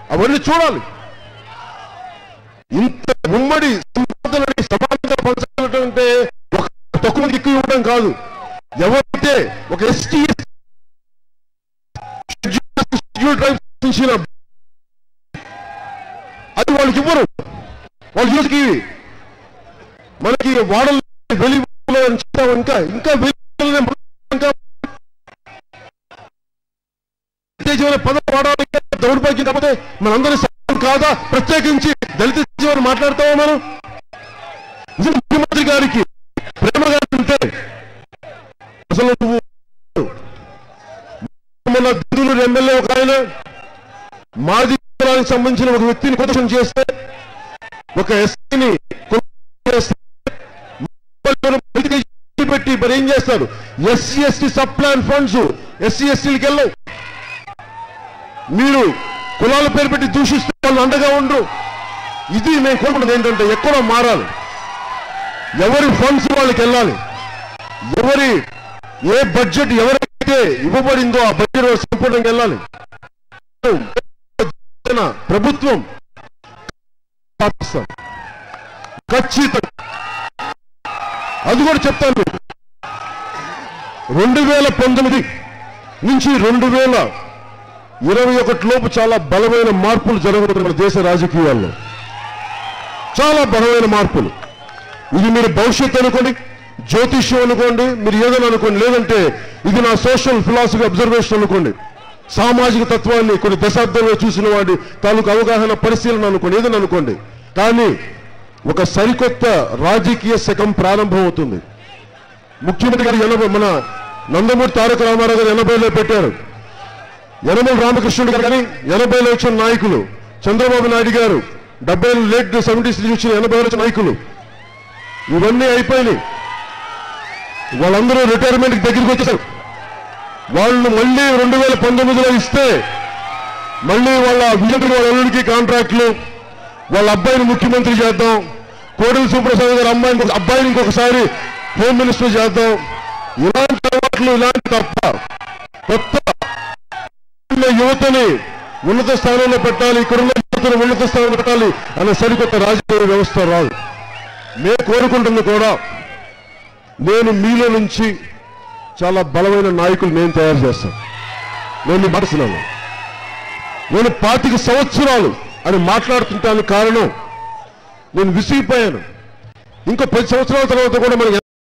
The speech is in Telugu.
అవన్నీ చూడాలి ఇంత ఉమ్మడి సంపదలని సమానంగా పంచాలంటే ఒక తక్కువ మందికి ఎక్కువ ఇవ్వడం కాదు ఎవరైతే ఒక ఎస్టీ షెడ్యూల్ ట్రైబ్స్ ఇచ్చిన అది వాళ్ళకి ఇవ్వరు వాళ్ళు యూస్కి మనకి వాడలు వెలి ఇంకా ఇంకా వెలి ఇంకా జీవన పదం వాడాలి దౌర్భాగ్యం కాకపోతే మనందరి సమానం కాదా ప్రత్యేకించి దళిత జీవనం మాట్లాడతావా మనం నిజం ముఖ్యమంత్రి గారికి ప్రేమ గారు ఉంటే అసలు నువ్వు మన దిందులూరు ఎమ్మెల్యే ఒక ఆయన మాది కులానికి సంబంధించిన ఒక వ్యక్తిని కొత్త చేస్తే ఒక ఎస్ఐని పెట్టి మరి ఏం చేస్తారు SC ST sub plan funds SC ఎస్టీలకి వెళ్ళవు మీరు కులాల పేరు పెట్టి దూషిస్తే వాళ్ళు అండగా ఉండరు ఇది నేను కోరుకున్నది ఏంటంటే ఎక్కడో మారాలి ఎవరి ఫండ్స్ వాళ్ళకి వెళ్ళాలి ఎవరి ఏ బడ్జెట్ ఎవరైతే ఇవ్వబడిందో ఆ బడ్జెట్ వాళ్ళ సంపూర్ణంగా వెళ్ళాలి ప్రభుత్వం పాటిస్తాం ఖచ్చితంగా అది కూడా చెప్తాను మీకు. రెండు వేల పంతొమ్మిది నుంచి రెండు వేల ఇరవై ఒకటి లోపు చాలా బలమైన మార్పులు జరుగుతున్నాయి మన దేశ రాజకీయాల్లో చాలా బలమైన మార్పులు ఇది మీరు భవిష్యత్తు అనుకోండి జ్యోతిష్యం అనుకోండి మీరు ఏదైనా అనుకోండి లేదంటే ఇది నా సోషల్ ఫిలాసఫీ అబ్జర్వేషన్ అనుకోండి సామాజిక తత్వాన్ని కొన్ని దశాబ్దంలో చూసిన వాడి తాలూకు అవగాహన పరిశీలన అనుకోండి ఏదైనా అనుకోండి కానీ ఒక సరికొత్త రాజకీయ శకం ప్రారంభం అవుతుంది ముఖ్యమంత్రి గారు ఎనభై మన నందమూరి తారక రామారావు గారు ఎనభైలో పెట్టారు యనమల రామకృష్ణుడు గారు కానీ ఎనభైలో వచ్చిన నాయకులు చంద్రబాబు నాయుడు గారు డెబ్బై లేట్ సెవెంటీస్ వచ్చిన ఎనభై వచ్చిన నాయకులు ఇవన్నీ అయిపోయినాయి వాళ్ళందరూ రిటైర్మెంట్ దగ్గరికి వచ్చేసారు వాళ్ళు మళ్ళీ రెండు వేల పంతొమ్మిదిలో ఇస్తే మళ్ళీ వాళ్ళ విజయనగరం వాళ్ళ అల్లుడికి కాంట్రాక్ట్లు వాళ్ళ అబ్బాయిని ముఖ్యమంత్రి చేద్దాం కోడెల సుప్రసాద్ గారి అమ్మాయిని ఇంకొక- అబ్బాయిని ఇంకొకసారి హోమ్ మినిస్టర్ చేద్దాం ఇలాంటి అలవాట్లు ఇలాంటి తప్ప కొత్త ఉన్న యువతని ఉన్నత స్థానంలో పెట్టాలి ఇక్కడున్న యువతను ఉన్నత స్థానంలో పెట్టాలి అనే సరికొత్త రాజకీయ వ్యవస్థ రాదు నేను కోరుకుంటుంది కూడా నేను మీలో నుంచి చాలా బలమైన నాయకులు నేను తయారు చేస్తాను నేను మాట్లాడుతున్నాను నేను పాతిక సంవత్సరాలు అని మాట్లాడుతుంటాను కారణం నేను విసిగిపోయాను ఇంకో పది సంవత్సరాల తర్వాత కూడా మనకి